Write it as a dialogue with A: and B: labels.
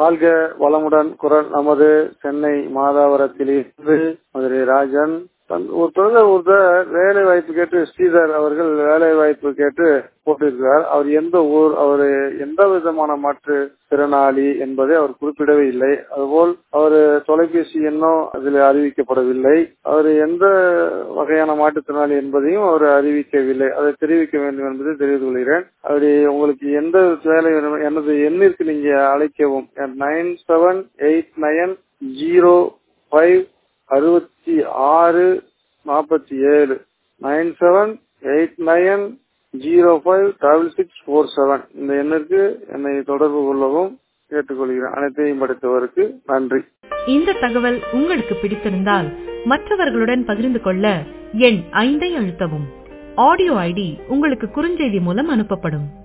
A: வாழ்க வளமுடன் குரல் நமது சென்னை மாதாவரத்திலிருந்து மதுரை ராஜன் ஒரு தொழில ஒருத்தர் வேலை வாய்ப்பு கேட்டு ஸ்ரீதர் அவர்கள் வேலை வாய்ப்பு கேட்டு போட்டிருக்கிறார் அவர் எந்த ஊர் அவர் எந்த விதமான மாற்று திறனாளி என்பதை அவர் குறிப்பிடவே இல்லை அதுபோல் அவர் தொலைபேசி எண்ணும் அதில் அறிவிக்கப்படவில்லை அவர் எந்த வகையான மாற்றுத்திறனாளி என்பதையும் அவர் அறிவிக்கவில்லை அதை தெரிவிக்க வேண்டும் என்பதை தெரிவித்துக் கொள்கிறேன் அப்படி உங்களுக்கு எந்த வேலை வேணும் எனது எண்ணிற்கு நீங்க அழைக்கவும் nine seven eight nine zero five அறுபத்தி ஆறு நாற்பத்தி ஏழு nine seven eight nine zero five double six four seven இந்த எண்ணிற்கு என்னை தொடர்பு கொள்ளவும் கேட்டுக்கொள்கிறேன் அனைத்தையும் படித்தவருக்கு நன்றி
B: இந்த தகவல் உங்களுக்கு பிடித்திருந்தால் மற்றவர்களுடன் பகிர்ந்து கொள்ள எண் ஐந்தை அழுத்தவும் ஆடியோ ஐடி உங்களுக்கு குறுஞ்செய்தி மூலம் அனுப்பப்படும்